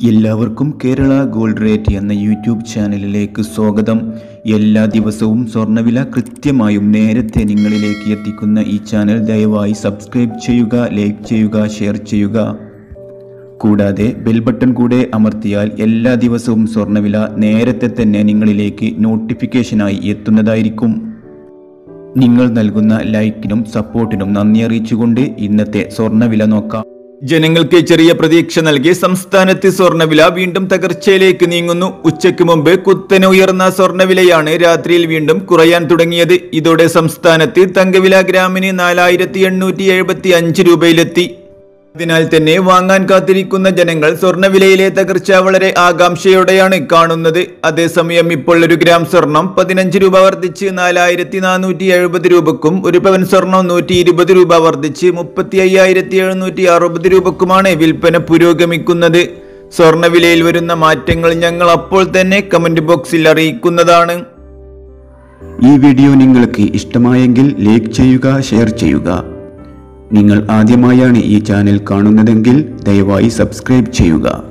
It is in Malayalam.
എല്ലാവർക്കും കേരള ഗോൾഡ് റേറ്റ് എന്ന യൂട്യൂബ് ചാനലിലേക്ക് സ്വാഗതം എല്ലാ ദിവസവും സ്വർണ്ണവില കൃത്യമായും നേരത്തെ നിങ്ങളിലേക്ക് എത്തിക്കുന്ന ഈ ചാനൽ ദയവായി സബ്സ്ക്രൈബ് ചെയ്യുക ലൈക്ക് ചെയ്യുക ഷെയർ ചെയ്യുക കൂടാതെ ബെൽ ബട്ടൺ കൂടെ അമർത്തിയാൽ എല്ലാ ദിവസവും സ്വർണ്ണവില നേരത്തെ തന്നെ നിങ്ങളിലേക്ക് നോട്ടിഫിക്കേഷനായി എത്തുന്നതായിരിക്കും നിങ്ങൾ നൽകുന്ന ലൈക്കിനും സപ്പോർട്ടിനും നന്ദി അറിയിച്ചുകൊണ്ട് ഇന്നത്തെ സ്വർണ്ണവില നോക്കാം ജനങ്ങൾക്ക് ചെറിയ പ്രതീക്ഷ നൽകി സംസ്ഥാനത്ത് സ്വർണ്ണവില വീണ്ടും തകർച്ചയിലേക്ക് നീങ്ങുന്നു ഉച്ചയ്ക്ക് മുമ്പ് കുത്തനെ ഉയർന്ന സ്വർണ്ണവിലയാണ് രാത്രിയിൽ വീണ്ടും കുറയാൻ തുടങ്ങിയത് ഇതോടെ സംസ്ഥാനത്ത് തങ്കവില ഗ്രാമിന് നാലായിരത്തി എണ്ണൂറ്റി എഴുപത്തി അഞ്ച് രൂപയിലെത്തി അതിനാൽ തന്നെ വാങ്ങാൻ കാത്തിരിക്കുന്ന ജനങ്ങൾ സ്വർണ്ണവിലയിലെ തകർച്ച വളരെ ആകാംക്ഷയോടെയാണ് കാണുന്നത് അതേസമയം ഇപ്പോൾ ഒരു ഗ്രാം സ്വർണം പതിനഞ്ച് രൂപ വർദ്ധിച്ച് നാലായിരത്തി നാനൂറ്റി എഴുപത് രൂപക്കും ഒരു പവൻ സ്വർണം നൂറ്റി ഇരുപത് രൂപ വർദ്ധിച്ച് മുപ്പത്തി അയ്യായിരത്തി എഴുന്നൂറ്റി അറുപത് രൂപക്കുമാണ് വിൽപ്പന പുരോഗമിക്കുന്നത് സ്വർണ്ണവിലയിൽ വരുന്ന മാറ്റങ്ങൾ ഞങ്ങൾ അപ്പോൾ തന്നെ കമന്റ് ബോക്സിൽ അറിയിക്കുന്നതാണ് ഈ വീഡിയോ നിങ്ങൾക്ക് ഇഷ്ടമായെങ്കിൽ ലൈക്ക് ചെയ്യുക ഷെയർ ചെയ്യുക നിങ്ങൾ ആദ്യമായാണ് ഈ ചാനൽ കാണുന്നതെങ്കിൽ ദയവായി സബ്സ്ക്രൈബ് ചെയ്യുക